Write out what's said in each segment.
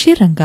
ಕೃಷಿ ರಂಗ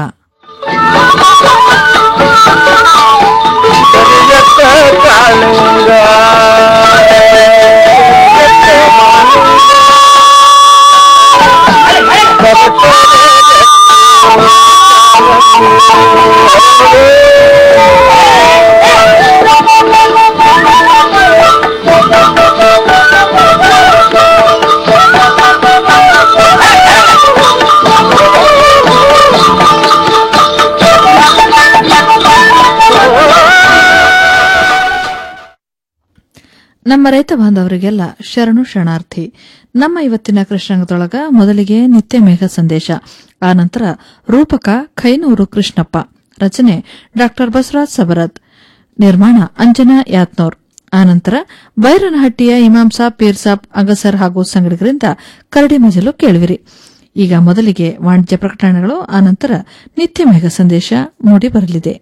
ನಮ್ಮ ರೈತ ಬಾಂಧವರಿಗೆಲ್ಲ ಶರಣು ಶರಣಾರ್ಥಿ ನಮ್ಮ ಇವತ್ತಿನ ಕೃಷ್ಣಾಂಗದೊಳಗ ಮೊದಲಿಗೆ ನಿತ್ಯ ಮೇಘ ಸಂದೇಶ ಆನಂತರ ರೂಪಕ ಖೈನೂರು ಕೃಷ್ಣಪ್ಪ ರಚನೆ ಡಾ ಬಸವರಾಜ್ ಸಬರದ್ ನಿರ್ಮಾಣ ಅಂಜನಾ ಯಾತ್ನೋರ್ ಆನಂತರ ಬೈರನಹಟ್ಟಿಯ ಇಮಾಂ ಸಾಬ್ ಪೀರ್ ಸಾಬ್ ಅಗಸರ್ ಹಾಗೂ ಸಂಗಡಿಗರಿಂದ ಕರಡಿ ಮಜಲು ಕೇಳುವಿರಿ ಈಗ ಮೊದಲಿಗೆ ವಾಣಿಜ್ಯ ಪ್ರಕಟಣೆಗಳು ಆನಂತರ ನಿತ್ಯ ಮೇಘ ಸಂದೇಶ ಮೂಡಿ ಬರಲಿದೆ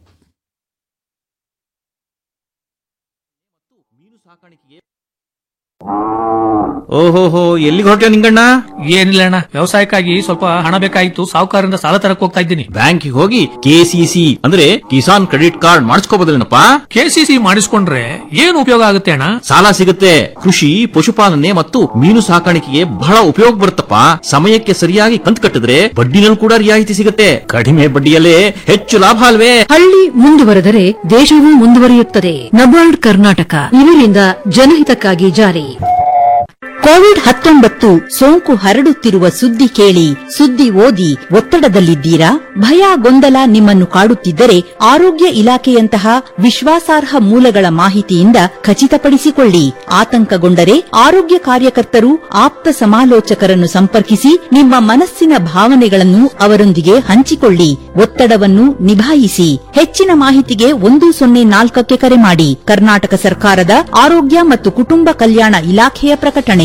ಓಹೋಹೋ ಎಲ್ಲಿಗೆ ಹೊರಟ್ಯೋ ನಿಂಗಣ್ಣ ಏನಿಲ್ಲ ಅಣ್ಣ ವ್ಯವಸಾಯಕ್ಕಾಗಿ ಸ್ವಲ್ಪ ಹಣ ಬೇಕಾಗಿತ್ತು ಸಾಹುಕಾರರಿಂದ ಸಾಲ ತರಕ್ ಹೋಗ್ತಾ ಇದ್ದೀನಿ ಬ್ಯಾಂಕಿಗೆ ಹೋಗಿ ಕೆಸಿಸಿ ಅಂದ್ರೆ ಕಿಸಾನ್ ಕ್ರೆಡಿಟ್ ಕಾರ್ಡ್ ಮಾಡಿಸ್ಕೋಬೋದಲ್ಲೇನಪ್ಪ ಕೆಸಿಸಿ ಮಾಡಿಸ್ಕೊಂಡ್ರೆ ಏನು ಉಪಯೋಗ ಆಗುತ್ತೆ ಅಣ್ಣ ಸಾಲ ಸಿಗುತ್ತೆ ಕೃಷಿ ಪಶುಪಾಲನೆ ಮತ್ತು ಮೀನು ಸಾಕಾಣಿಕೆಗೆ ಬಹಳ ಉಪಯೋಗ ಬರುತ್ತಪ್ಪ ಸಮಯಕ್ಕೆ ಸರಿಯಾಗಿ ಕಂತು ಕಟ್ಟಿದ್ರೆ ಬಡ್ಡಿನಲ್ಲಿ ಕೂಡ ರಿಯಾಯಿತಿ ಸಿಗುತ್ತೆ ಕಡಿಮೆ ಬಡ್ಡಿಯಲ್ಲೇ ಹೆಚ್ಚು ಲಾಭ ಅಲ್ವೇ ಹಳ್ಳಿ ಮುಂದುವರೆದರೆ ದೇಶವೂ ಮುಂದುವರಿಯುತ್ತದೆ ನಬಾರ್ಡ್ ಕರ್ನಾಟಕ ಇವರಿಂದ ಜನಹಿತಕ್ಕಾಗಿ ಜಾರಿ ಕೋವಿಡ್ ಹತ್ತೊಂಬತ್ತು ಸೋಂಕು ಹರಡುತ್ತಿರುವ ಸುದ್ದಿ ಕೇಳಿ ಸುದ್ದಿ ಓದಿ ಒತ್ತಡದಲ್ಲಿದ್ದೀರಾ ಭಯ ಗೊಂದಲ ನಿಮ್ಮನ್ನು ಕಾಡುತ್ತಿದ್ದರೆ ಆರೋಗ್ಯ ಇಲಾಖೆಯಂತಹ ವಿಶ್ವಾಸಾರ್ಹ ಮೂಲಗಳ ಮಾಹಿತಿಯಿಂದ ಖಚಿತಪಡಿಸಿಕೊಳ್ಳಿ ಆತಂಕಗೊಂಡರೆ ಆರೋಗ್ಯ ಕಾರ್ಯಕರ್ತರು ಆಪ್ತ ಸಮಾಲೋಚಕರನ್ನು ಸಂಪರ್ಕಿಸಿ ನಿಮ್ಮ ಮನಸ್ಸಿನ ಭಾವನೆಗಳನ್ನು ಅವರೊಂದಿಗೆ ಹಂಚಿಕೊಳ್ಳಿ ಒತ್ತಡವನ್ನು ನಿಭಾಯಿಸಿ ಹೆಚ್ಚಿನ ಮಾಹಿತಿಗೆ ಒಂದು ಸೊನ್ನೆ ನಾಲ್ಕಕ್ಕೆ ಕರೆ ಮಾಡಿ ಕರ್ನಾಟಕ ಸರ್ಕಾರದ ಆರೋಗ್ಯ ಮತ್ತು ಕುಟುಂಬ ಕಲ್ಯಾಣ ಇಲಾಖೆಯ ಪ್ರಕಟಣೆ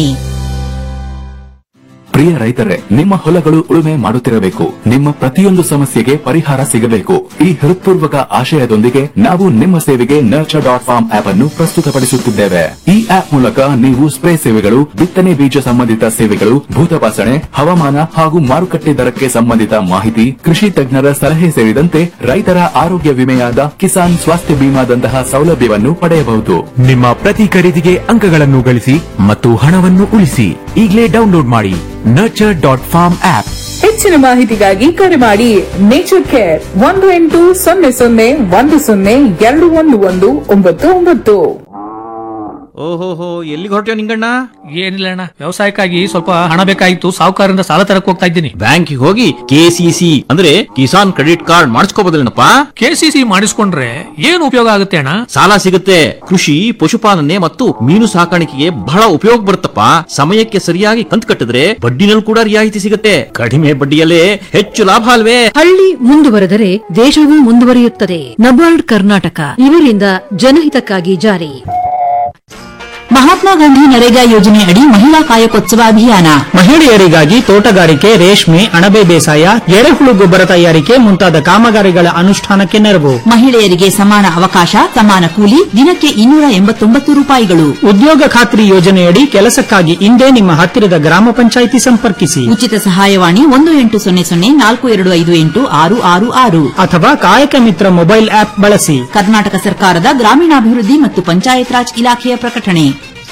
ಪ್ರಿಯ ರೈತರೇ ನಿಮ್ಮ ಹೊಲಗಳು ಉಳುಮೆ ಮಾಡುತ್ತಿರಬೇಕು ನಿಮ್ಮ ಪ್ರತಿಯೊಂದು ಸಮಸ್ಯೆಗೆ ಪರಿಹಾರ ಸಿಗಬೇಕು ಈ ಹೃತ್ಪೂರ್ವಕ ಆಶಯದೊಂದಿಗೆ ನಾವು ನಿಮ್ಮ ಸೇವೆಗೆ ನರ್ಚರ್ ಡಾಟ್ ಫಾರ್ಮ್ ಆಪ್ ಅನ್ನು ಪ್ರಸ್ತುತಪಡಿಸುತ್ತಿದ್ದೇವೆ ಈ ಆಪ್ ಮೂಲಕ ನೀವು ಸ್ಪ್ರೇ ಸೇವೆಗಳು ಬಿತ್ತನೆ ಬೀಜ ಸಂಬಂಧಿತ ಸೇವೆಗಳು ಭೂತಪಾಸಣೆ ಹವಾಮಾನ ಹಾಗೂ ಮಾರುಕಟ್ಟೆ ದರಕ್ಕೆ ಸಂಬಂಧಿತ ಮಾಹಿತಿ ಕೃಷಿ ತಜ್ಞರ ಸಲಹೆ ಸೇರಿದಂತೆ ರೈತರ ಆರೋಗ್ಯ ವಿಮೆಯಾದ ಕಿಸಾನ್ ಸ್ವಾಸ್ಥ್ಯ ಬಿಮಾದಂತಹ ಸೌಲಭ್ಯವನ್ನು ಪಡೆಯಬಹುದು ನಿಮ್ಮ ಪ್ರತಿ ಖರೀದಿಗೆ ಅಂಕಗಳನ್ನು ಗಳಿಸಿ ಮತ್ತು ಹಣವನ್ನು ಉಳಿಸಿ ಈಗಲೇ ಡೌನ್ಲೋಡ್ ಮಾಡಿ ನರ್ಚರ್ ಡಾಟ್ ಫಾರ್ಮ್ ಆಪ್ ಹೆಚ್ಚಿನ ಮಾಹಿತಿಗಾಗಿ ಕರೆ ಮಾಡಿ ನೇಚರ್ ಕೇರ್ ಒಂದು ಎಂಟು ಸೊನ್ನೆ ಸೊನ್ನೆ ಒಂದು ಸೊನ್ನೆ ಎರಡು ಒಂದು ಒಂದು ಒಂಬತ್ತು ಒಂಬತ್ತು ಓಹೋಹೋ ಎಲ್ಲಿಗೆ ಹೊರಟ್ಯೋ ನಿಂಗಣ್ಣ ಏನಿಲ್ಲ ಅಣ್ಣ ವ್ಯವಸಾಯಕ್ಕಾಗಿ ಸ್ವಲ್ಪ ಹಣ ಬೇಕಾಗಿತ್ತು ಸಾಹುಕಾರರಿಂದ ಸಾಲ ತರಕ್ ಹೋಗ್ತಾ ಇದ್ದೀನಿ ಬ್ಯಾಂಕಿಗೆ ಹೋಗಿ ಕೆಸಿಸಿ ಅಂದ್ರೆ ಕಿಸಾನ್ ಕ್ರೆಡಿಟ್ ಕಾರ್ಡ್ ಮಾಡಿಸ್ಕೋಬೋದಲ್ಲೇನಪ್ಪ ಕೆಸಿಸಿ ಮಾಡಿಸ್ಕೊಂಡ್ರೆ ಏನು ಉಪಯೋಗ ಆಗುತ್ತೆ ಅಣ್ಣ ಸಾಲ ಸಿಗುತ್ತೆ ಕೃಷಿ ಪಶುಪಾಲನೆ ಮತ್ತು ಮೀನು ಸಾಕಾಣಿಕೆಗೆ ಬಹಳ ಉಪಯೋಗ ಬರುತ್ತಪ್ಪ ಸಮಯಕ್ಕೆ ಸರಿಯಾಗಿ ಕಂತು ಕಟ್ಟಿದ್ರೆ ಬಡ್ಡಿನಲ್ಲಿ ಕೂಡ ರಿಯಾಯಿತಿ ಸಿಗುತ್ತೆ ಕಡಿಮೆ ಬಡ್ಡಿಯಲ್ಲೇ ಹೆಚ್ಚು ಲಾಭ ಅಲ್ವೇ ಹಳ್ಳಿ ಮುಂದುವರೆದರೆ ದೇಶವೂ ಮುಂದುವರಿಯುತ್ತದೆ ನಬಾರ್ಡ್ ಕರ್ನಾಟಕ ಇವರಿಂದ ಜನಹಿತಕ್ಕಾಗಿ ಜಾರಿ ಮಹಾತ್ಮ ಗಾಂಧಿ ನರೇಗಾ ಯೋಜನೆ ಅಡಿ ಮಹಿಳಾ ಕಾಯಕೋತ್ಸವ ಅಭಿಯಾನ ಮಹಿಳೆಯರಿಗಾಗಿ ತೋಟಗಾರಿಕೆ ರೇಷ್ಮೆ ಅಣಬೆ ಬೇಸಾಯ ಎರೆಹುಳು ಗೊಬ್ಬರ ತಯಾರಿಕೆ ಮುಂತಾದ ಕಾಮಗಾರಿಗಳ ಅನುಷ್ಠಾನಕ್ಕೆ ನೆರವು ಮಹಿಳೆಯರಿಗೆ ಸಮಾನ ಅವಕಾಶ ಸಮಾನ ಕೂಲಿ ದಿನಕ್ಕೆ ಇನ್ನೂರ ಎಂಬತ್ತೊಂಬತ್ತು ರೂಪಾಯಿಗಳು ಉದ್ಯೋಗ ಖಾತ್ರಿ ಯೋಜನೆಯಡಿ ಕೆಲಸಕ್ಕಾಗಿ ಇಂದೇ ನಿಮ್ಮ ಹತ್ತಿರದ ಗ್ರಾಮ ಪಂಚಾಯಿತಿ ಸಂಪರ್ಕಿಸಿ ಉಚಿತ ಸಹಾಯವಾಣಿ ಒಂದು ಎಂಟು ಸೊನ್ನೆ ಸೊನ್ನೆ ನಾಲ್ಕು ಎರಡು ಐದು ಎಂಟು ಆರು ಆರು ಆರು ಅಥವಾ ಕಾಯಕ ಮಿತ್ರ ಮೊಬೈಲ್ ಆಪ್ ಬಳಸಿ ಕರ್ನಾಟಕ ಸರ್ಕಾರದ ಗ್ರಾಮೀಣಾಭಿವೃದ್ಧಿ ಮತ್ತು ಪಂಚಾಯತ್ ರಾಜ್ ಇಲಾಖೆಯ ಪ್ರಕಟಣೆ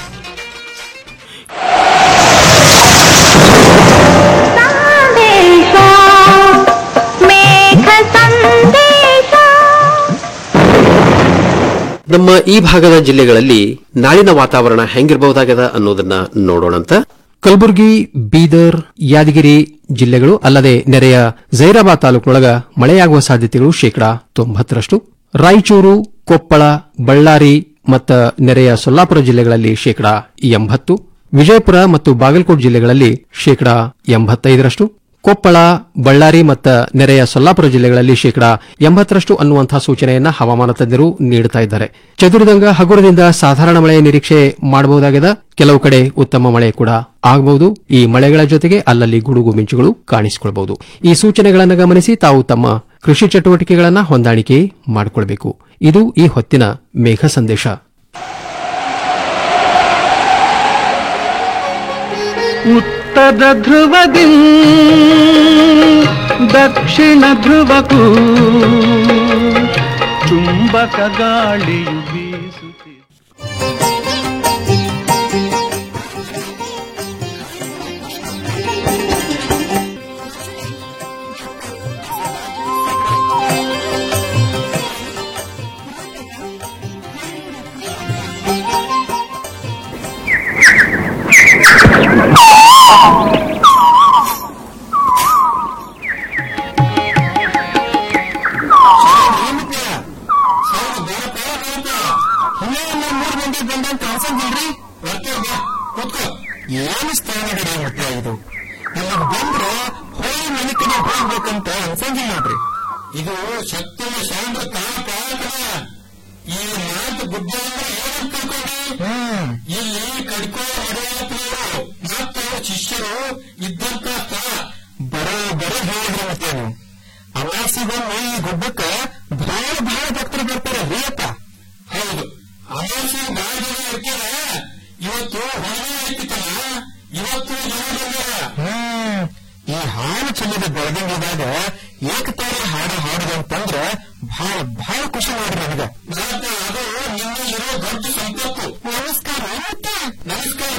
ನಮ್ಮ ಈ ಭಾಗದ ಜಿಲ್ಲೆಗಳಲ್ಲಿ ನಾಳಿನ ವಾತಾವರಣ ಹೆಂಗಿರಬಹುದಾಗದ ಅನ್ನೋದನ್ನ ನೋಡೋಣಂತ ಕಲಬುರಗಿ ಬೀದರ್ ಯಾದಗಿರಿ ಜಿಲ್ಲೆಗಳು ಅಲ್ಲದೆ ನೆರೆಯ ಜೈರಾಬಾದ್ ತಾಲೂಕಿನೊಳಗ ಮಳೆಯಾಗುವ ಸಾಧ್ಯತೆಗಳು ಶೇಕಡಾ ತೊಂಬತ್ತರಷ್ಟು ರಾಯಚೂರು ಕೊಪ್ಪಳ ಬಳ್ಳಾರಿ ಮತ್ತು ನೆರೆಯ ಸೊಲ್ಲಾಪುರ ಜಿಲ್ಲೆಗಳಲ್ಲಿ ಶೇಕಡಾ ಎಂಬತ್ತು ವಿಜಯಪುರ ಮತ್ತು ಬಾಗಲಕೋಟೆ ಜಿಲ್ಲೆಗಳಲ್ಲಿ ಶೇಕಡಾ ಎಂಬತ್ತೈದರಷ್ಟು ಕೊಪ್ಪಳ ಬಳ್ಳಾರಿ ಮತ್ತು ನೆರೆಯ ಸೊಲ್ಲಾಪುರ ಜಿಲ್ಲೆಗಳಲ್ಲಿ ಶೇಕಡಾ ಎಂಬತ್ತರಷ್ಟು ಅನ್ನುವಂತಹ ಸೂಚನೆಯನ್ನ ಹವಾಮಾನ ತಜ್ಞರು ನೀಡುತ್ತಾ ಇದ್ದಾರೆ ಚದುರಿದಂಗ ಹಗುರದಿಂದ ಸಾಧಾರಣ ಮಳೆಯ ನಿರೀಕ್ಷೆ ಮಾಡಬಹುದಾಗಿದೆ ಕೆಲವು ಕಡೆ ಉತ್ತಮ ಮಳೆ ಕೂಡ ಆಗಬಹುದು ಈ ಮಳೆಗಳ ಜೊತೆಗೆ ಅಲ್ಲಲ್ಲಿ ಗುಡುಗು ಮಿಂಚುಗಳು ಕಾಣಿಸಿಕೊಳ್ಳಬಹುದು ಈ ಸೂಚನೆಗಳನ್ನು ಗಮನಿಸಿ ತಾವು ತಮ್ಮ ಕೃಷಿ ಚಟುವಟಿಕೆಗಳನ್ನು ಹೊಂದಾಣಿಕೆ ಮಾಡಿಕೊಳ್ಳಬೇಕು ಇದು ಈ ಹೊತ್ತಿನ ಮೇಘ ಸಂದೇಶ ಉತ್ತರ ಉತ್ತರ ಧ್ರುವದಿ ದಕ್ಷಿಣ ಧ್ರುವಕ್ಕೂ ಚುಂಬಕ ಗಾಳಿಯು ಬೀಸುತ್ತಿದೆ ಏನು ಸ್ಥಾನಗಡ ಮಟ್ಟ ಇದು ನಮಗ್ ಬಂದ್ರೆ ಹೊಳೆ ಮನೆ ಕಡೆ ಹೋಗ್ಬೇಕಂತ ಅನ್ಸಂಗಿಲ್ಲ ನೋಡ್ರಿ ಇದು ಶಕ್ತಿಯ ಶಾಂತ ಈ ಮಾತು ಬುದ್ಧ ಇಲ್ಲಿ ಕಡ್ಕೋ ಹೊಡೆಯವರು ಮತ್ತು ಶಿಷ್ಯರು ಇದ್ದಂತ ಸ್ಥಳ ಬರೋಬ್ಬರ ಹೇಳಿದ್ರೆ ಮತ್ತೆ ಅಮಾಸಿಗೊಮ್ಮೆ ಈ ಗುಡ್ಡಕ್ಕ ಬಹಳ ಬಹಳ ಭಕ್ತರು ಬರ್ತಾರೆ ರೀಯಪ್ಪ ಹೌದು ಅಮಾಸಿ ಬಹಳ ಜನ ಇರ್ತಾರೆ ಇವತ್ತು ಹೊಳೆ ಹಾಕಿತ್ತಲ್ಲ ಇವತ್ತು ಹ್ಮ್ ಈ ಹಾಡು ಚೆಲ್ಲಿದ ಬೆಳದಿಂಗಿದಾಗ ಏಕತಾರಿ ಹಾಡು ಹಾಡುದಂತಂದ್ರ ಬಹಳ ಬಹಳ ಖುಷಿ ನೋಡ್ರಿ ನನಗ ಅದು ನಿಮ್ಮ ಇರೋ ದೊಡ್ಡ ಸಂಪತ್ತು ನಮಸ್ಕಾರ ನಮಸ್ಕಾರ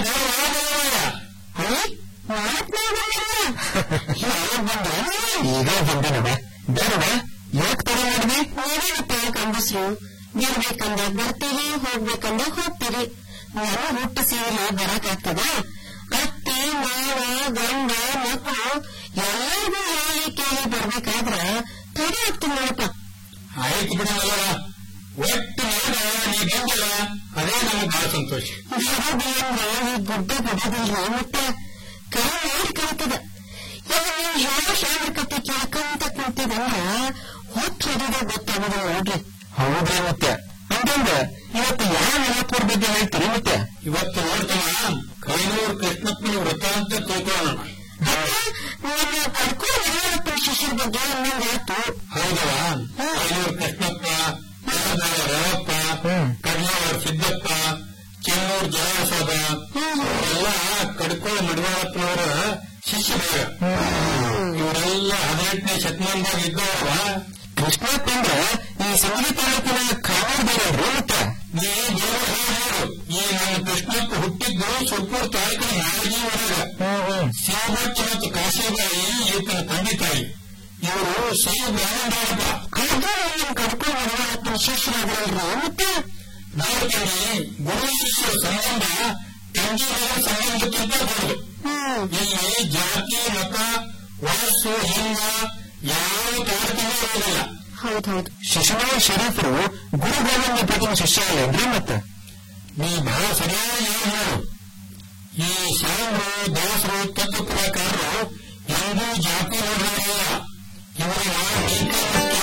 ಈಗ ಬಂದನವ ಬೇಡವ ಯಾಕೆ ತರ ಮಾಡಿದೆ ನೀವೇನಪ್ಪ ಗಂಡಸ್ರು ಗೆಲ್ಬೇಕಂದ್ರೆ ಬರ್ತೀರಿ ಹೋಗ್ಬೇಕಂದ್ರೆ ಹೋಗ್ತೀರಿ ನಾನು ಹುಟ್ಟು ಸೇರಿ ಬರಕಾಗ್ತದ ಅತ್ತೆ ಮಾವ ಗಂಡ ಮಕ್ಕಳು ಎಲ್ಲರಿಗೂ ಹೇಳಿ ಕೇಳಿ ಬರ್ಬೇಕಾದ್ರ ತಡೆ ಆಗ್ತೀನಿ ನೋಡಪ್ಪ ಆಯ್ತು ಬಿಡಲ್ಲ ಒಟ್ಟು ನೋಡ ನೀ ಬಂದಲ್ಲ ಅದೇ ನಮಗೆ ಬಹಳ ಸಂತೋಷ ಬರೋದು ಅಂದ್ರೆ ಈ ಗುಡ್ಡ ಬಿಡೋದಿಲ್ಲ ಮತ್ತೆ ಕೈ ಮಾಡಿ ಕಲಿತದ ಈಗ ನೀವು ಯಾವ ಶಾಲೆ ಕಟ್ಟಿ ಕೇಳ್ಕೊಂತ ಕುಂತಿದಂದ್ರ ಹೊತ್ತು ಹಿಡಿದ ಗೊತ್ತಾಗೋದಿಲ್ಲ ನೋಡ್ರಿ ಹೌದ್ರಿ ಮತ್ತೆ ಅಂತಂದ್ರೆ ಇವತ್ತು ಯಾವ ಮಹತ್ವದ ಬಗ್ಗೆ ಹೇಳ್ತೀರಿ ಮತ್ತೆ ಇವತ್ತು ನೋಡ್ತಾನ ಕೈನೂರು ಕೃಷ್ಣಪ್ಪನ ವ್ರತ ಅಂತ ತಿಳ್ಕೊಳ್ಳೋಣ ನಿಮ್ಮ ಕರ್ಕೊಂಡು ಎಲ್ಲರಪ್ಪ ಶಿಷ್ಯರ ಬಗ್ಗೆ ಇನ್ನೊಂದಾಯ್ತು ಹೌದವಾ ಕೈನೂರು ಕೃಷ್ಣಪ್ಪ ರೇವಪ್ಪ ಕಡ್ಲಾವರ ಸಿದ್ದಪ್ಪ ಚೆನ್ನೂರು ಜಯಸೋದ ಎಲ್ಲ ಕಡ್ಕೊಳ್ಳ ಮಡಿವಾಳಪ್ಪನವರ ಶಿಷ್ಯರು ಇವರೆಲ್ಲ ಹದಿನೆಂಟನೇ ಶತಮಾನದಾಗ ಇದ್ದವರ ಕೃಷ್ಣಪ್ಪ ಅಂದ್ರೆ ಈ ಸಂಗೀತ ತಾಲೂಕಿನ ಕಾವಡ್ದಾರ ಮತ್ತೆ ನೀ ದೇವರ ಹೇಳು ಈ ನಮ್ಮ ಕೃಷ್ಣಪ್ಪ ಹುಟ್ಟಿದ್ದು ಸುರ್ಪುರ್ ತಾಲೂಕಿನ ನಾಡಗಿ ಒಳಗ ಶಿವಭಟ್ಟ ಮತ್ತು ಕಾಶಿಬಾಯಿ ಈತನ ತಂದೆ ತಾಯಿ ಇವರು ಶೈವ ಬ್ರಾಹ್ಮಣರಪ್ಪ ಕರ್ಕೊಂಡು ಎಲ್ಲರಪ್ಪ ಶಿಷ್ಯರಾದ್ರಲ್ರಿ ಮತ್ತೆ ನಾಲ್ಕನೇ ಗುರು ಶಿಷ್ಯರ ಸಂಬಂಧ ತಂಗಿಗಳ ಸಂಬಂಧಕ್ಕಿಂತ ದೊಡ್ಡದು ಇಲ್ಲಿ ಜಾತಿ ಮತ ವಯಸ್ಸು ಲಿಂಗ ಯಾವ ತಾರತಮ್ಯ ಇರೋದಿಲ್ಲ ಹೌದೌದು ಶಿಶುನಾಳ ಶರೀಫರು ಗುರು ಗೋವಿಂದ ಪತಿನ ಶಿಷ್ಯ ಅಲ್ಲೇನ್ರಿ ಮತ್ತ ನೀ ಬಹಳ ಸರಿಯಾಗಿ ಹೇಳು ಈ ಶರಣರು ದಾಸರು ತತ್ವ ಪ್ರಕಾರರು ಎಂದೂ ಜಾತಿ ನೋಡಿರಲಿಲ್ಲ ಇವರ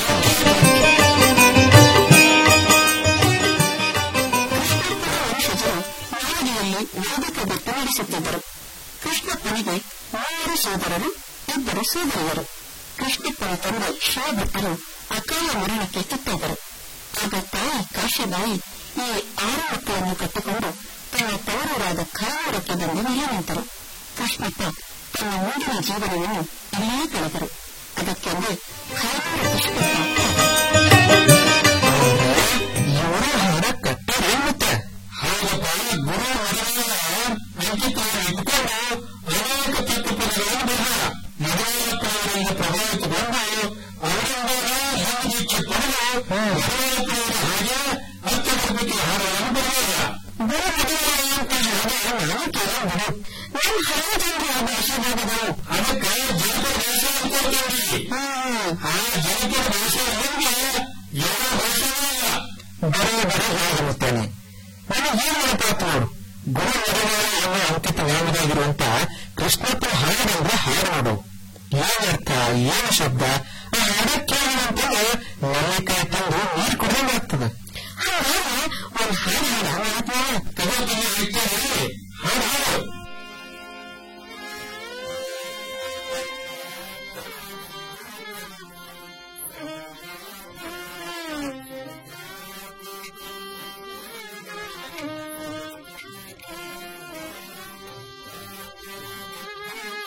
ವಂಶಜರು ನಾಡಿನಲ್ಲಿ ವೇದಿಕ ಬೆಟ್ಟ ನಡೆಸುತ್ತಿದ್ದರು ಕೃಷ್ಣಪ್ಪನಿಗೆ ಮೂವರು ಸೋದರರು ಇಬ್ಬರು ಸೋದರಿಯರು ಕೃಷ್ಣಪ್ಪನ ತಂದೆ ಶಿವಭಟ್ಟರು ಅಕಾಲ ಮರಣಕ್ಕೆ ತುತ್ತಾದರು ಆಗ ತಾಯಿ ಕಾಶಿಬಾಯಿ ಈ ಆರು ಮಕ್ಕಳನ್ನು ಕಟ್ಟಿಕೊಂಡು ತನ್ನ ತವರೂರಾದ ಖಾರೂರಕ್ಕೆ ಬಂದು ನೆಲೆ ನಿಂತರು ಕೃಷ್ಣಪ್ಪ ತನ್ನ ಮುಂದಿನ ಜೀವನವನ್ನು ಇಲ್ಲೇ ಕಳೆದರು ಅದಕ್ಕೆಂದೇ ಖಾರೂರ ಕೃಷ್ಣಪ್ಪ ಇವರ ಹಾಡ ಕಟ್ಟರೆ ಮತ್ತೆ ಹಾಗಪ್ಪ ಗುರು ಮದುವೆಯ ಅಂಕಿತ ಇಟ್ಕೊಂಡು ಅನೇಕ ತಪ್ಪು ಪದಗಳನ್ನು ಬರಲ್ಲ ಮದುವೆಯವರಿಂದ ಪ್ರಭಾವಿತಗೊಂಡು ಅವರಿಂದ ಹಿಂದಿಚ್ಚೆ ಪಡೆದು ಮದುವೆಯವರ ಹಾಗೆ ಅರ್ಥಗರ್ಭಿತ ಹಾಡಗಳನ್ನು ಬರೆಯಲ್ಲ ಗುರು ಮದುವೆಯ ಅಂತ ಹಾಗೆ ನಾನು ಕೇಳಬಹುದು ನಮ್ಮ ಹಳೆಯದೊಂದು ಆ ಭಾಷೆದಾಗದವು ಅದಕ್ಕೆ ಜನಪದ ಭಾಷೆ ಅಂತ ಹೇಳ್ತೀವಿ ಆ ಜನಪದ ಭಾಷೆ ಅಂದ್ರೆ ಯಾವ ಭಾಷೆನೂ ಇಲ್ಲ ಬರೋ ಬರೋ ಹೇಳುತ್ತೇನೆ ನನಗೆ ಏನ್ ನೆನಪಾಯ್ತು ನೋಡು ಗುರು ಮದುವೆಯ ಅನ್ನೋ ಅಂಕಿತ ನಾಮದಾಗಿರುವಂತ ಕೃಷ್ಣಪ್ಪ ಹಾಡಂದ್ರೆ ಹಾಡು ನೋಡು ಏನರ್ಥ ಏನು ಶಬ್ದ ಆ ಹಾಡ ಕೇಳಿದಂತಂದ್ರೆ ನನ್ನ ಕೈ ತಂದು ನೀರು ಕುಡಿದಂಗೆ ಆಗ್ತದೆ ಹಾಗಾಗಿ ಒಂದು ಹಾಡು ಹಾಡ ಮಾತನಾಡ ತಗೋತೀನಿ ಹೇಳ್ತೇನೆ ಹಾಡು ಹಾಡು Thank you.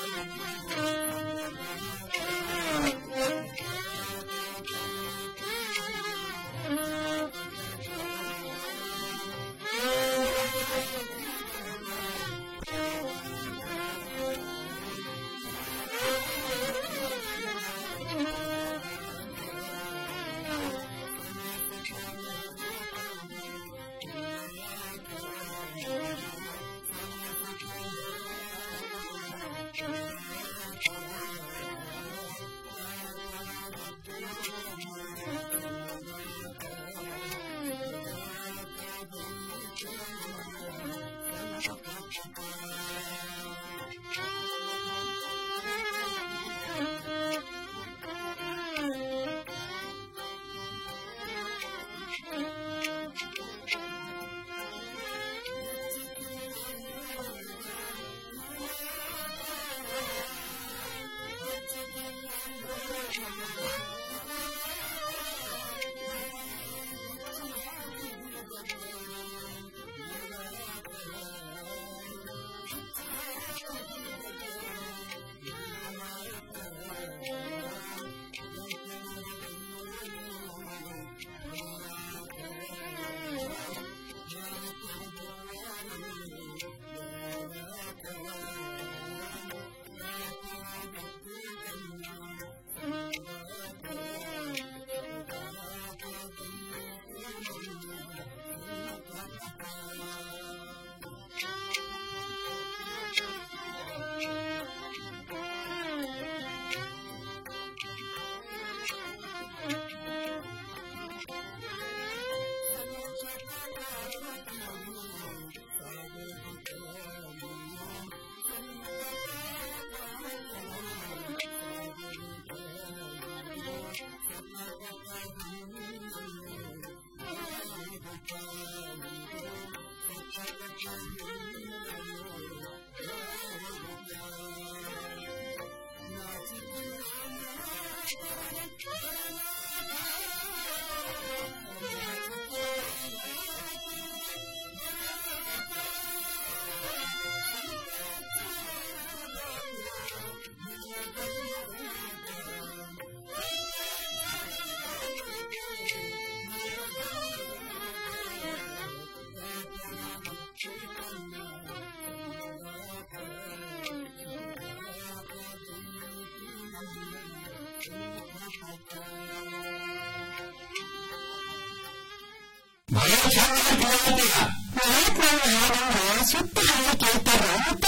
ಸುತ್ತ ಹಾಗೆ ಕೇಳ್ತಾರ ಅಂತ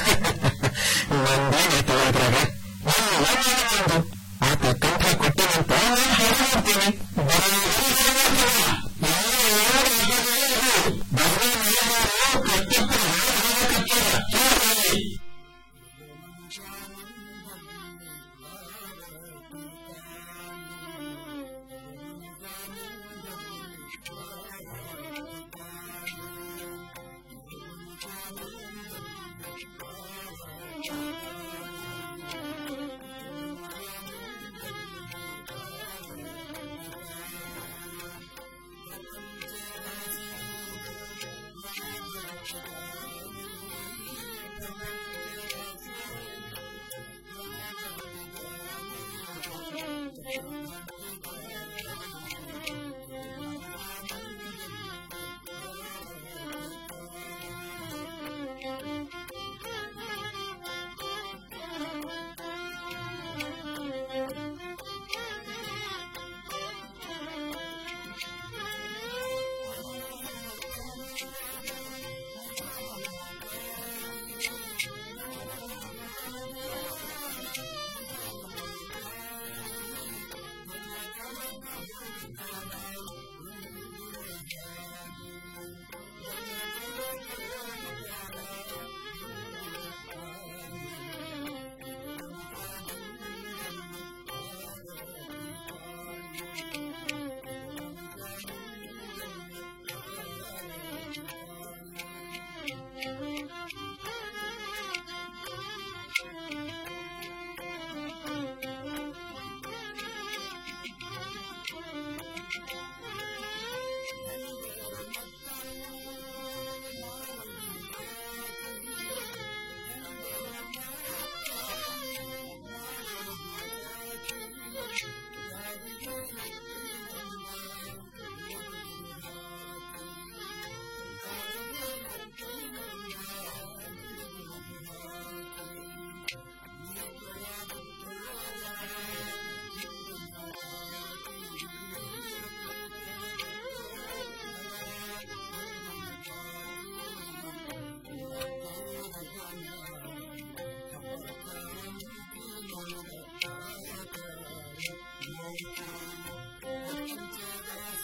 ಒಂದೇನೆ ತಗೊಳ್ತಾಗ ಆತ ಕಂಠ ಕೊಟ್ಟಿನಂತ ನಾನು ಹೇಳ್ತೀನಿ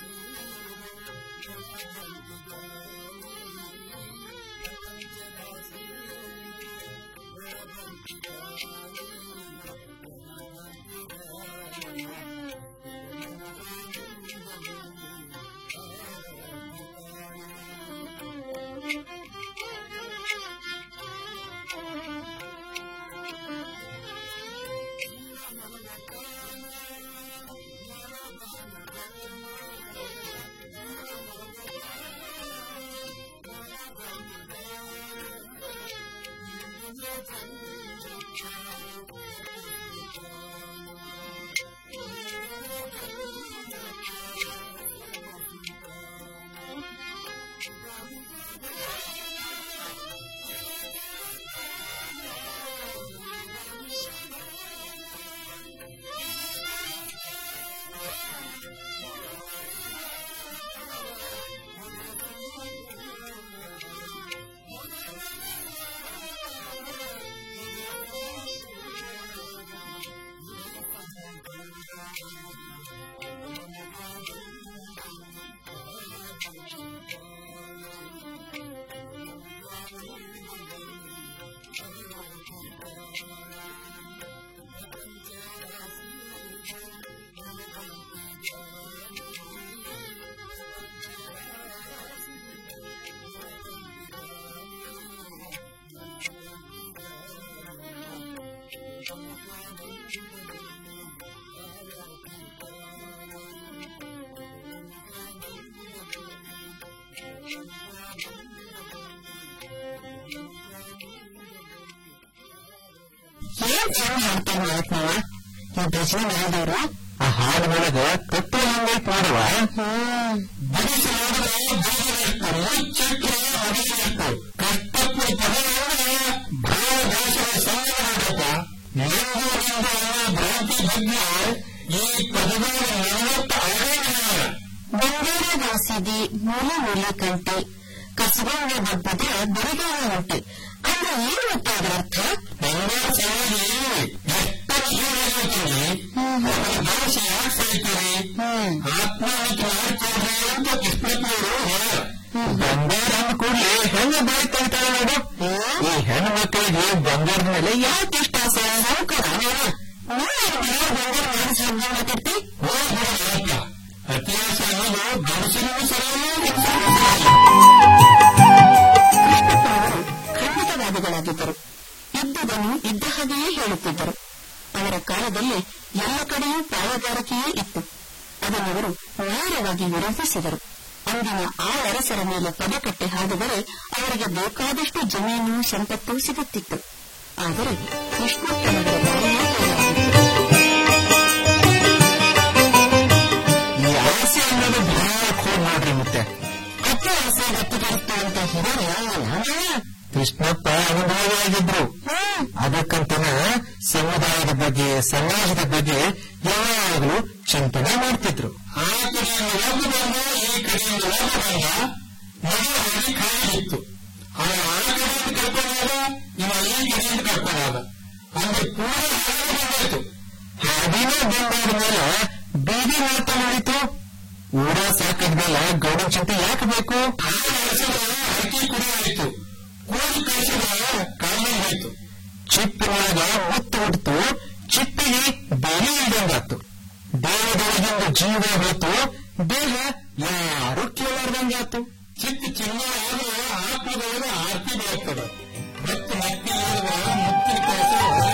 Thank you. ಏನ್ ಚಂದ ಹಾಡ್ತಾರ ಮಾತ್ಮವ ಈ ಭಜನೆ ಮಾಡಿದವರು ಆ ಹಾಡು ಒಳಗ ತತ್ವ ಹಂಗೈತ್ ಮಾಡುವ ಬಂಗಾರ ದಾಸಿದಿ ಮೂಲ ಮೂಲ ಕಂಟಿ ಕಸಬಂಗ ಹಬ್ಬದ ಬರಗಾಲ ಉಂಟು ಅಂದ್ರೆ ಏನು ಗೊತ್ತಾ ಅದರ ಅರ್ಥ ಬಂಗಾರ ಕೂಡಲೇ ಹೆಣ್ಣ ಬಾಯಿ ತೆಗಿತಾಳೆ ನೋಡು ಈ ಹೆಣ್ಣು ಮಕ್ಕಳಿಗೆ ಬಂಗಾರದ ಮೇಲೆ ಯಾಕೆ ಇಷ್ಟ ಆಸೆ ಖಂಡಿತವಾದಿಗಳಾಗಿದ್ದರು ಇದ್ದುದನ್ನು ಇದ್ದ ಹಾಗೆಯೇ ಹೇಳುತ್ತಿದ್ದರು ಅವರ ಕಾಲದಲ್ಲಿ ಎಲ್ಲ ಕಡೆಯೂ ಪಾಲುಗಾರಿಕೆಯೇ ಇತ್ತು ಅದನ್ನು ಅವರು ನೇರವಾಗಿ ವಿರೋಧಿಸಿದರು ಅಂದಿನ ಆ ಅರಸರ ಮೇಲೆ ಪದಕಟ್ಟೆ ಹಾಕಿದರೆ ಅವರಿಗೆ ಬೇಕಾದಷ್ಟು ಜಮೀನು ಸಂಪತ್ತು ಸಿಗುತ್ತಿತ್ತು ಆದರೆ ಕೃಷ್ಣೋತ್ತಮಗಳ ದಾರಿಯೇ ಬೇರೆಯಾಗಿತ್ತು. ಈ ಆಸೆ ಅನ್ನೋದು ಬಹಳ ಖೂನ್ ಮಾಡ್ರಿ ಮತ್ತೆ ಅತಿ ಆಸೆ ಗಟ್ಟಿಗಿರುತ್ತೆ ಅಂತ ಹಿರಿಯ ಕೃಷ್ಣಪ್ಪ ಅನುಭವಿಯಾಗಿದ್ರು ಅದಕ್ಕಂತನ ಸಮುದಾಯದ ಬಗ್ಗೆ ಸಮಾಜದ ಬಗ್ಗೆ ಯಾವಾಗಲೂ ಚಿಂತನೆ ಮಾಡ್ತಿದ್ರು ಆ ಕಡೆಯಿಂದ ಒಂದು ಬಂದ ಈ ಕಡೆಯಿಂದ ಒಂದು ಬಂದ ಮದುವೆ ಕಾಯಿತ್ತು ಆ ಕಡೆಯಿಂದ ಕರ್ಕೊಂಡಾಗ ಇವ ಈ ಕಡೆಯಿಂದ ಕರ್ಕೊಂಡಾಗ ಅಂದ್ರೆ ಪೂರ ಹಾದಿನೇ ಬಂದಾದ ಮೇಲೆ ಬೀದಿ ಮಾತ ಮಾಡಿತು ಊರ ಸಾಕಾದ್ಮೇಲೆ ಗೌಡ ಚಿಂತೆ ಯಾಕೆ ಬೇಕು ಅಕ್ಕಿ ಕುಡಿಯಾಯಿತು ಕೋಳಿ ಕಳಿಸಿದ ಕಾಯಿಲೆ ಆಯ್ತು ಚಿಪ್ಪಿನೊಳಗ ಮುತ್ತು ಹುಟ್ಟಿತು ಚಿಪ್ಪಿಗೆ ಬೆಲೆ ಇಲ್ದಂಗಾತು ದೇಹದೊಳಗಿಂದ ಜೀವ ಹೋತು ದೇಹ ಯಾರು ಕೇಳಾರ್ದಂಗಾತು ಚಿಕ್ಕ ಚಿನ್ನ ಆದ್ರೆ ಆತ್ಮದೊಳಗೆ ಆರ್ತಿ ಬೆಳಗ್ತದೆ ಮತ್ತು ಮತ್ತೆ ಮುತ್ತಿನ ಕೆಲಸ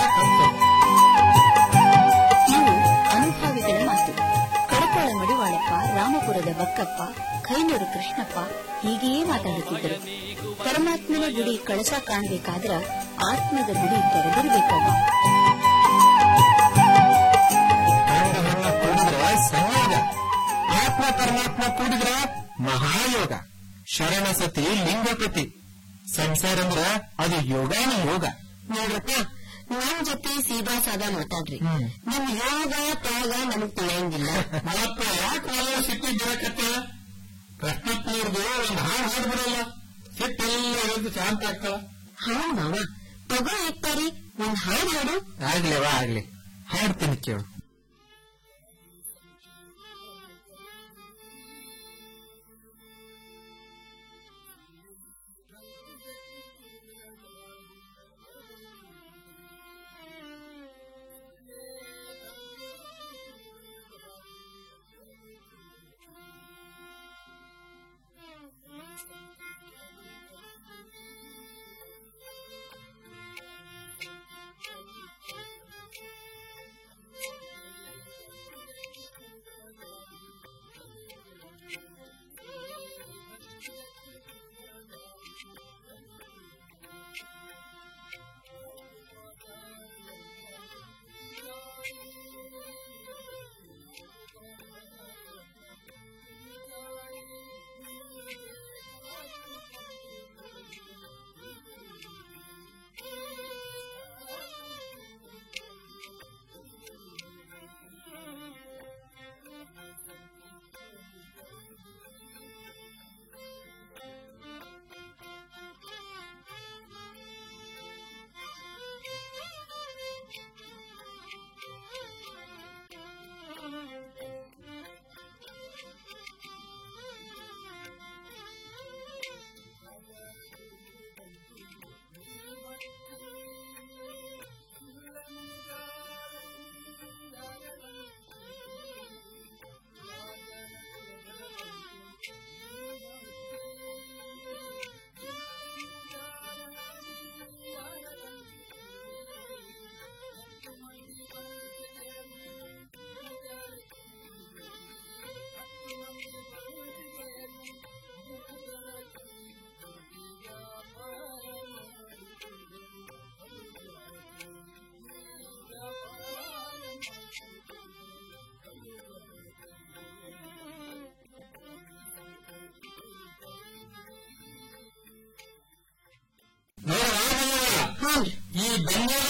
ಇವು ಅನುಭವಿಗಳ ಮಾತು ಕಡಕೋಳ ಮಡಿವಾಳಪ್ಪ ರಾಮಪುರದ ಬಕ್ಕಪ್ಪ ಕೈನೂರು ಕೃಷ್ಣಪ್ಪ ಹೀಗೆಯೇ ಮಾತಾಡುತ್ತಿದ್ದರು ಪರಮಾತ್ಮನ ಗುಡಿ ಕಳಸ ಕಾಣಬೇಕಾದ್ರ ಆತ್ಮದ ಗುಡಿ ತೆರೆದಿರಬೇಕಲ್ಲ ಗಂಡು ಹೆಣ್ಣು ಕೂಡಿದ್ರೆ ಸಂಯೋಗ ಆತ್ಮ ಪರಮಾತ್ಮ ಕೂಡಿದ್ರ ಮಹಾಯೋಗ ಶರಣ ಸತಿ ಲಿಂಗಪತಿ ಸಂಸಾರ ಅಂದ್ರ ಅದು ಯೋಗಾನ ಯೋಗ ನೋಡ್ರಪ್ಪ ನನ್ ಜೊತೆ ಸೀದಾ ಸಾದಾ ಮಾತಾಡ್ರಿ ನಿಮ್ ಯೋಗ ತ್ಯಾಗ ನಮಗ್ ತಿಳಿಯಂಗಿಲ್ಲ ಮಲಪ್ಪ ಯಾಕೆ ಎಲ್ಲ ಸಿಟ್ಟಿದ್ದರಕತ್ತ ಕೃಷ್ಣಪ್ಪನವ್ರದ್ದು ಒಂದು ಹಾಡು ಹಾಡ್ಬಿಡಲ್ಲ ಸಿಟ್ಟೆಲ್ಲ ಎದ್ದು ಶಾಂತ ಆಗ್ತಾಳ ಹಾ ಮಾವ ತಗೋ ಇರ್ತಾರಿ ಒಂದ್ ಹಾಡು ಹಾಡು ಆಗ್ಲೇವಾ ಆಗ್ಲಿ ಹಾಡ್ತೀನಿ ಕೇಳು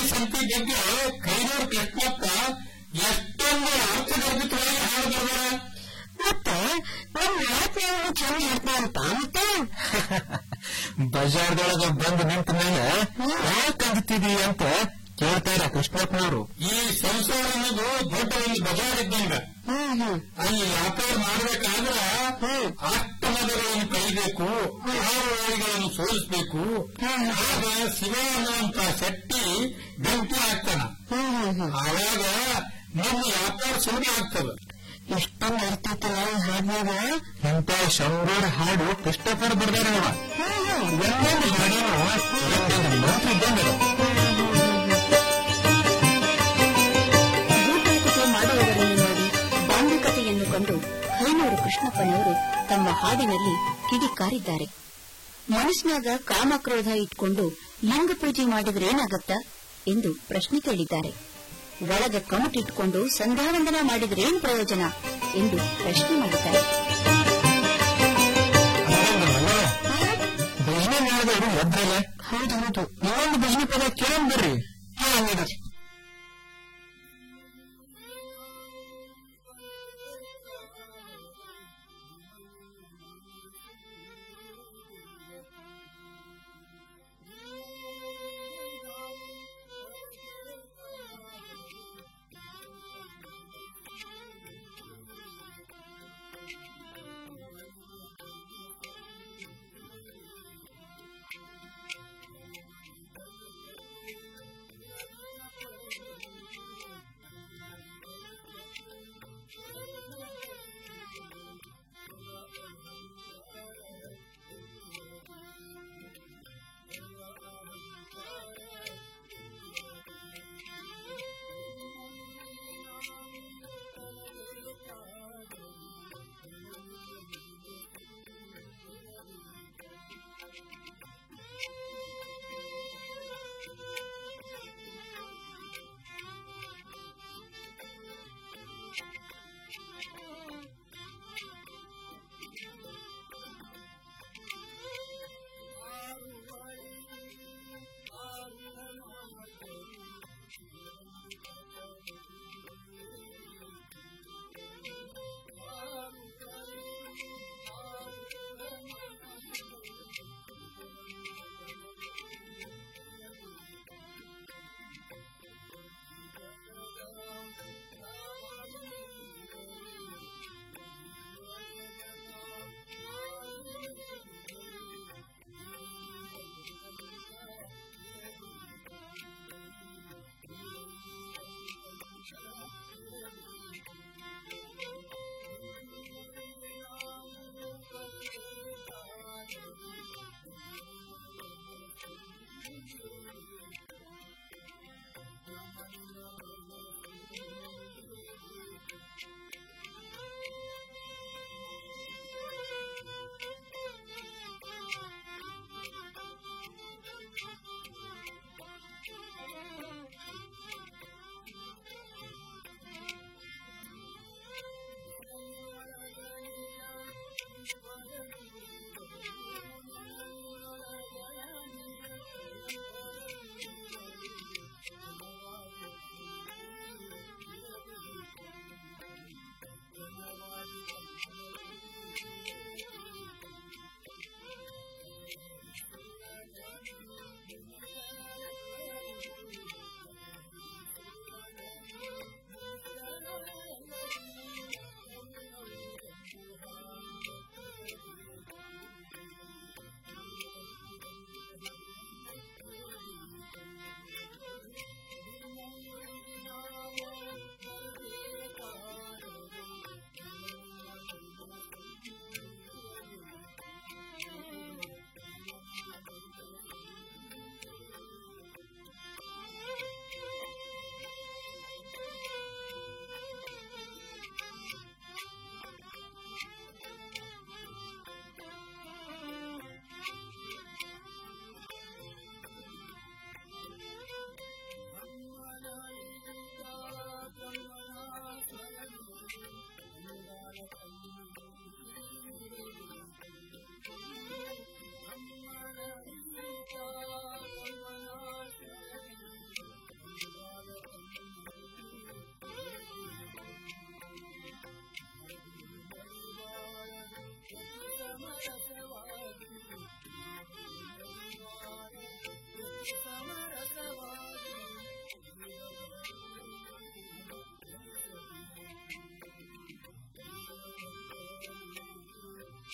ಸಂತಿ ಬಗ್ಗೆ ಕೈನೂರು ಕೃಷ್ಣಪ್ಪ ಎಷ್ಟೊಂದು ಅರ್ಥಗರ್ಭಿತವಾಗಿ ಹಾಡಿದ್ದಾರೆ ಮತ್ತೆ ನಮ್ಮ ಆತ್ಮೀಯರು ಚಂದ ಹಾಡ್ತಾರಪ್ಪ ಮತ್ತೆ ಬಜಾರ್ದೊಳಗ ಬಂದು ನಿಂತ ಮೇಲೆ ಯಾಕೆ ಅಂದ್ತಿದಿ ಅಂತ ಕೇಳ್ತಾರ ಕೃಷ್ಣಪ್ಪನವರು ಈ ಸಂಸಾರ ಅನ್ನೋದು ದೊಡ್ಡ ಒಂದು ಬಜಾರ್ ಇದ್ದಂಗ ಅಲ್ಲಿ ವ್ಯಾಪಾರ ಮಾಡ್ಬೇಕಾದ್ರ ಅಷ್ಟು ಮದಗಳನ್ನು ಕೈಬೇಕು ಆರುಗಳನ್ನು ಸೋಲಿಸ್ಬೇಕು ಆಗ ಶಿವ ಅನ್ನುವಂತ ಶಕ್ತಿ ಬೆಂಕಿ ಆಗ್ತಾನ ಆವಾಗ ನಿಮ್ಮ ವ್ಯಾಪಾರ ಸುಮ್ಮನೆ ಆಗ್ತದ ಎಷ್ಟೊಂದು ಅರ್ಥೈತಲ್ಲ ಹಾಡ್ನಾಗ ಇಂಥ ಶಂಬರ ಹಾಡು ಕೃಷ್ಣಪ್ಪನ ಬರ್ದಾರವ ಒಂದೊಂದು ಹಾಡೇನು ಒಂದೊಂದು ಮಂತ್ರ ಇದ್ದಂಗ ಗೂಟಾಟಿಕೆ ಮಾಡುವವರನ್ನು ನೋಡಿ ಬಾಂಧಕತೆಯನ್ನು ಕಂಡು ಹೈನೂರು ಕೃಷ್ಣಪ್ಪನವರು ತಮ್ಮ ಹಾಡಿನಲ್ಲಿ ಕಿಡಿಕಾರಿದ್ದಾರೆ ಮನಸ್ಸಿನಾಗ ಕಾಮಕ್ರೋಧ ಇಟ್ಕೊಂಡು ಲಿಂಗ ಪೂಜೆ ಮಾಡಿದ್ರೇನಾಗತ್ತ ಎಂದು ಪ್ರಶ್ನೆ ಕೇಳಿದ್ದಾರೆ ಒಳಗ ಕಮಟಿಟ್ಕೊಂಡು ಸಂಧ್ಯಾವಂದನ ಮಾಡಿದ್ರೇನ್ ಪ್ರಯೋಜನ ಎಂದು ಪ್ರಶ್ನೆ ಮಾಡಿದ್ದಾರೆ ಭಜನೆ ಮಾಡಿದವರು ಎದ್ರಲ್ಲ ಹೌದು ಹೌದು ಇನ್ನೊಂದು ಭಜನೆ ಪದ ಕೇಳೋಣ ಬರ್ರಿ ಕೇಳೋಣ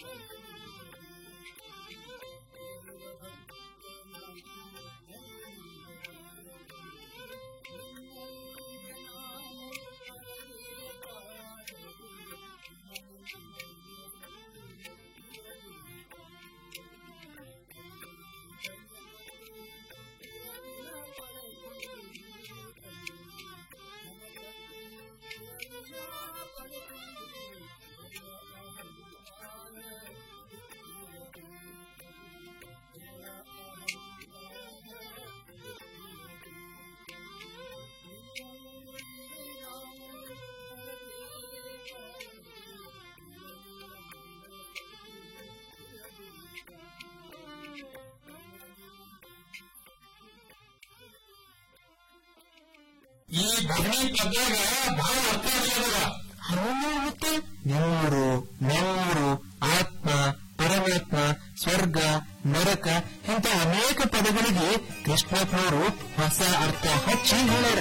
ಈ ಭಗನಿ ಪದ್ಯಾಗ ಬಹಳ ಅರ್ಥ ಮತ್ತೆ ನೆಮ್ಮರು ನೆಮ್ಮರು ಆತ್ಮ ಪರಮಾತ್ಮ ಸ್ವರ್ಗ ನರಕ ಇಂಥ ಅನೇಕ ಪದಗಳಿಗೆ ಕೃಷ್ಣಪ್ಪನವರು ಹೊಸ ಅರ್ಥ ಹಚ್ಚಿ ಹೇಳ್ಯಾರ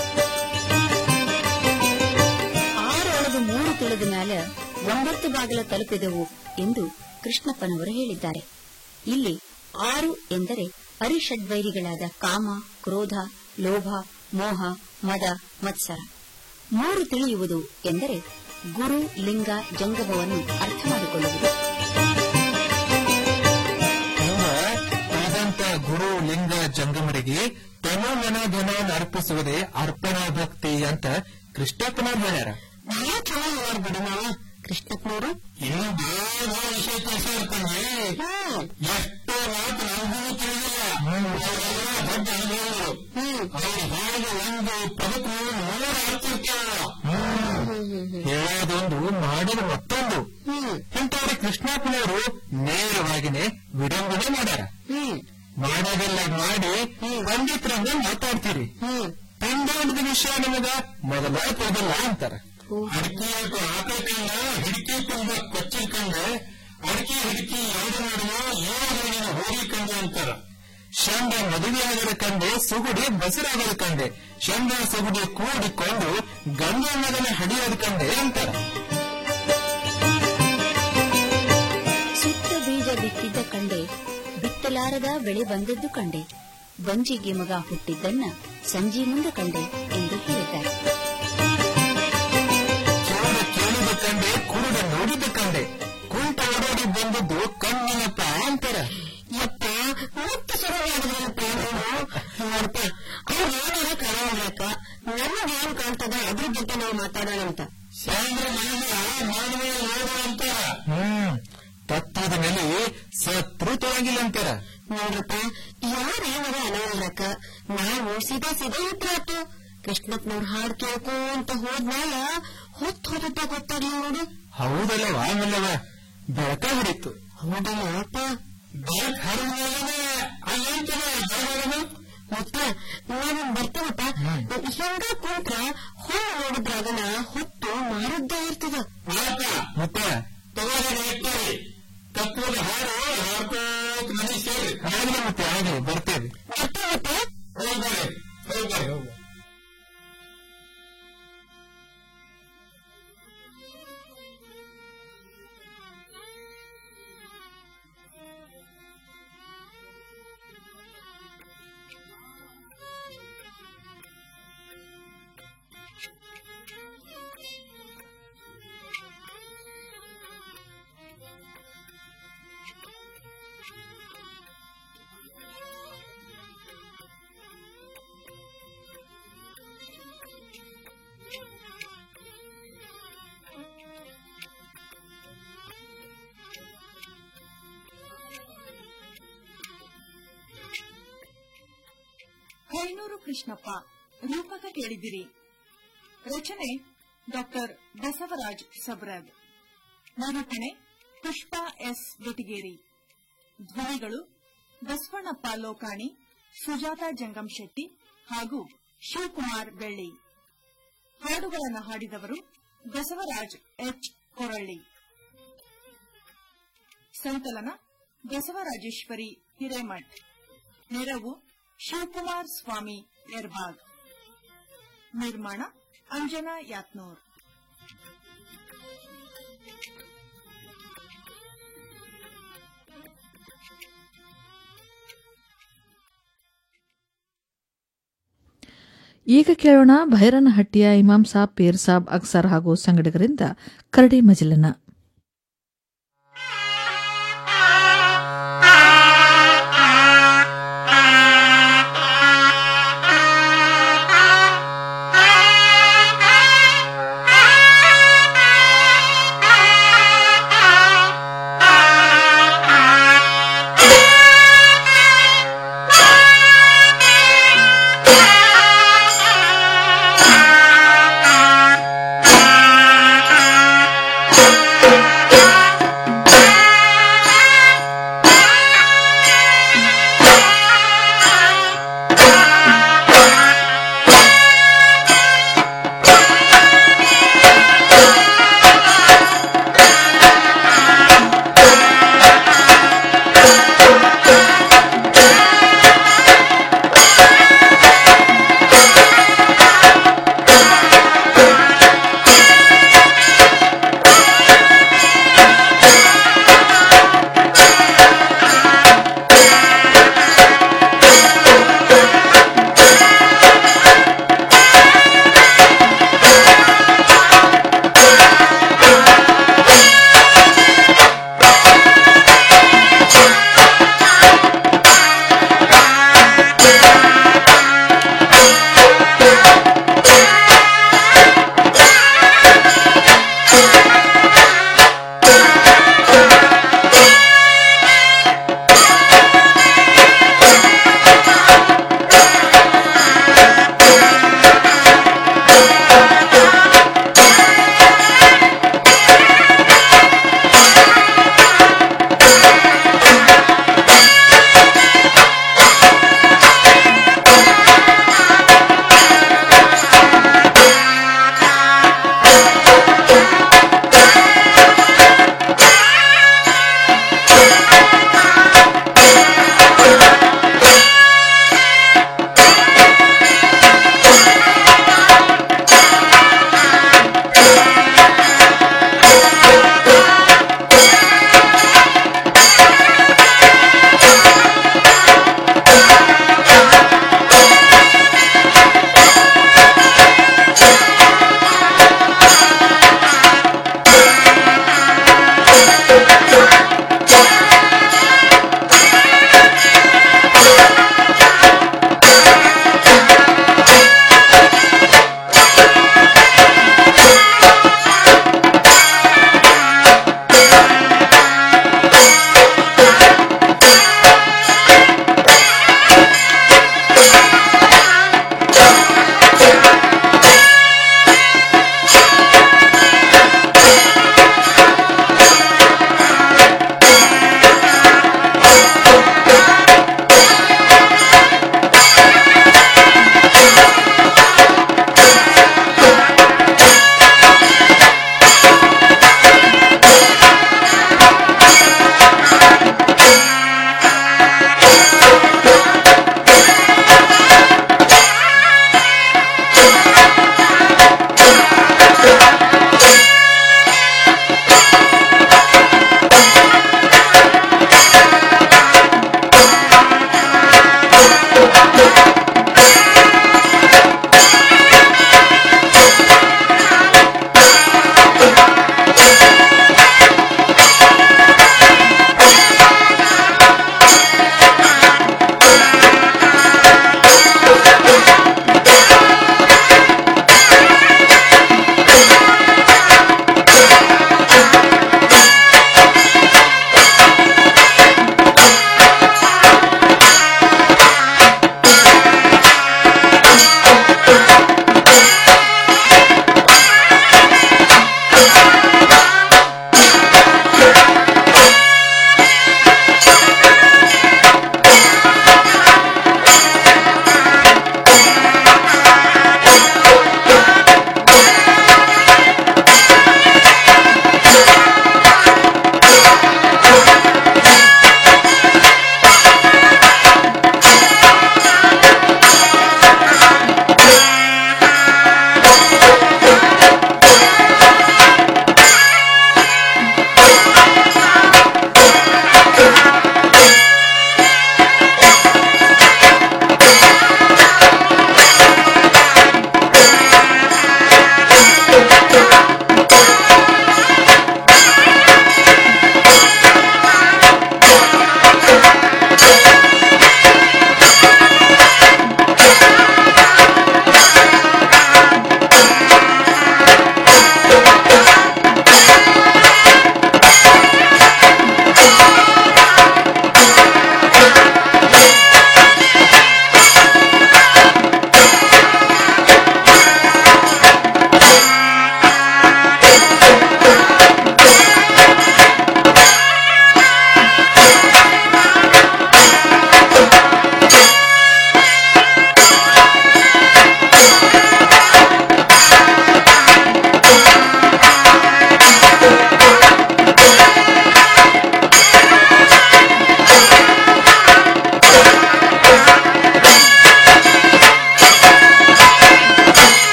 ಆರೊಳಗೆ ಮೂರು ತಿಳಿದ ಮ್ಯಾಲ ಒಂಬತ್ತು ಬಾಗಿಲ ತಲುಪಿದೆವು ಎಂದು ಕೃಷ್ಣಪ್ಪನವರು ಹೇಳಿದ್ದಾರೆ ಇಲ್ಲಿ ಆರು ಎಂದರೆ ಅರಿಷಡ್ವೈರಿಗಳಾದ ಕಾಮ ಕ್ರೋಧ ಲೋಭ ಮೋಹ ಮದ ಮತ್ಸರ ಮೂರು ತಿಳಿಯುವುದು ಎಂದರೆ ಗುರು ಲಿಂಗ ಜಂಗಮವನ್ನು ಅರ್ಥ ಮಾಡಿಕೊಳ್ಳುವುದು ನಮ್ಮ ಉಳಿದಂತ ಗುರು ಲಿಂಗ ಜಂಗಮರಿಗೆ ತಮ ಮನ ಧನ ಅರ್ಪಿಸುವುದೇ ಅರ್ಪಣಾ ಭಕ್ತಿ ಅಂತ ಕೃಷ್ಣಪ್ಪನವ್ರು ಹೇಳ್ಯಾರ ಕೃಷ್ಣಪ್ಪನವರು ಇನ್ನು ಬೇರೆ ವಿಷಯ ತಿಳಿಸಿರ್ತಾನೆ ಎಷ್ಟೋ ಮಾತು ನಮಗೂ ತಿಳಿದಿಲ್ಲ ಅವ್ರೆಲ್ಲ ದೊಡ್ಡ ಅನುಭವಿಗಳು ಅವ್ರು ಹೇಳಿದ ಒಂದು ಪದಕ್ಕೂ ನೂರ ಅರ್ಥ ಹೇಳೋದೊಂದು ಮಾಡಿದ ಮತ್ತೊಂದು ಇಂಥವ್ರಿಗೆ ಕೃಷ್ಣಪ್ಪನವರು ನೇರವಾಗಿನೇ ವಿಡಂಬನೆ ಮಾಡ್ಯಾರ ಮಾಡೋದೆಲ್ಲ ಮಾಡಿ ಪಂಡಿತರಂಗ ಮಾತಾಡ್ತೀರಿ ಪಂಡಿತದ ವಿಷಯ ನಿಮಗ ಮೊದಲ ಹೋಗಲ್ಲ ಅಂತಾರ ಅಡಿಕೆ ಆಕಳ್ಕಂಡ ಹಿಡಿಕೆ ತುಂಬ ಕೊಚ್ಚಿರ್ಕಂಡ ಅಡಿಕೆ ಹಿಡಿಕೆ ಯಾವ್ದು ಮಾಡಿನೋ ಏನೋ ಹೋಗಿಕಂಡ ಅಂತಾರ ಶಂಡ ಮದುವೆಯಾಗದ ಕಂಡೆ ಸುಗುಡಿ ಬಸರಾಗದ ಕಂಡೆ ಶಂಡ ಸುಗುಡಿ ಕೂಡಿಕೊಂಡು ಗಂಗಮ್ಮದನ್ನ ಹಡಿಯೋದ ಕಂಡೆ ಅಂತಾರ ಸುತ್ತ ಬೀಜ ಬಿತ್ತಿದ್ದ ಕಂಡೆ ಬಿತ್ತಲಾರದ ಬೆಳೆ ಬಂದದ್ದು ಕಂಡೆ ಬಂಜಿಗೆ ಮಗ ಹುಟ್ಟಿದ್ದನ್ನ ಸಂಜಿ ಮುಂದೆ ಕಂಡೆ ಎಂದು ಹೇಳಿದ್ದಾರೆ ಕೇಳಿದ ಕೇಳಿದ ಕಂಡೆ ಕುರುಡ ನೋಡಿದ ಕಂಡೆ ಕುಂಟ ಓಡೋಡಿ ಬಂದದ್ದು ಕಣ್ಣಿನಪ್ಪ ಅಂತಾರ ಯಪ್ಪ ಮತ್ತೆ ಶುರುವಾಗದಲ್ಲಪ್ಪ ನೋಡಪ್ಪ ಅವ್ರು ಏನಾರ ಕಾಣಕ ನಮಗೇನ್ ಕಾಣ್ತದ ಅದ್ರ ಜೊತೆ ನಾವು ಮಾತಾಡೋಣಂತ ಶಾಂದ್ರ ಮಾನವ ನೋಡು ಅಂತಾರ ಹ್ಮ್ ತತ್ವದ ಮೇಲೆ ಸತ್ರು ತೊಳಗಿಲ್ಲ ಅಂತಾರ ನೋಡ್ರಪ್ಪ ಯಾರೇನಾರ ಅನ್ನೋದಕ್ಕ ನಾವು ಸೀದಾ ಸೀದಾ ಹತ್ರ ಆತು ಕೃಷ್ಣಪ್ಪನವ್ರ ಹಾಡ್ ಕೇಳ್ಕೋ ಅಂತ ಹೋದ್ಮ್ಯಾಲ ಹೊತ್ತು ಹೋದದ್ದ ಗೊತ್ತಾಗ್ಲಿಲ್ಲ ನೋಡು ಹೌದಲ್ಲವ ಆಮೇಲವ ಬೆಳಕ ಹಿಡಿತು ಹೌದಲ್ಲ ಅಪ್ಪ ಬೆಳಕ್ ಹರಿದ ಮತ್ತ ನಾನು ಬರ್ತೇನಪ್ಪ ಹಿಂಗ ಕುಂತ್ರ ಹೊರ ನೋಡಿದ್ರಾಗನ ಹೊತ್ತು ಮಾರದ್ದ ಇರ್ತದ ಮತ್ತೆ ತತ್ವದ ಹಾಡು ಹಾಡ್ಕೋತ್ ಮನೆ ಸೇರಿ ಆಗ್ಲಿ ಮತ್ತೆ ಆಗ್ಲಿ ಬರ್ತೇವೆ ಹೋಗ್ಬಾರೆ ಹೋಗ್ಬಾರೆ ಹೋಗ್ಬಾರೆ ಕೈನೂರು ಕೃಷ್ಣಪ್ಪ ರೂಪಕ ಕೇಳಿದಿರಿ ರಚನೆ ಡಾಕ್ಟರ್ ಬಸವರಾಜ್ ಸಬ್ರದ್ ನಿರ್ವಹಣೆ ಪುಷ್ಪಾ ಎಸ್ ಬೆಟಗೇರಿ ಧ್ವನಿಗಳು ಬಸವಣ್ಣಪ್ಪ ಲೋಕಾಣಿ ಸುಜಾತ ಜಂಗಂ ಶೆಟ್ಟಿ ಹಾಗೂ ಶಿವಕುಮಾರ್ ಬೆಳ್ಳಿ ಹಾಡುಗಳನ್ನು ಹಾಡಿದವರು ಬಸವರಾಜ್ ಎಚ್ ಕೊರಳ್ಳಿ ಸಂಕಲನ ಬಸವರಾಜೇಶ್ವರಿ ಹಿರೇಮಠ್ ನೆರವು ಶಿವಕುಮಾರ್ ಸ್ವಾಮಿ ಎರ್ಬಾಗ್ ನಿರ್ಮಾಣ ಅಂಜನಾ ಯಾತ್ನೂರ್ ಈಗ ಕೇಳೋಣ ಭೈರನಹಟ್ಟಿಯ ಇಮಾಮ್ ಸಾಬ್ ಪೀರ್ ಸಾಬ್ ಅಕ್ಸರ್ ಹಾಗೂ ಸಂಗಡಿಗರಿಂದ ಕರಡಿ ಮಜಿಲನ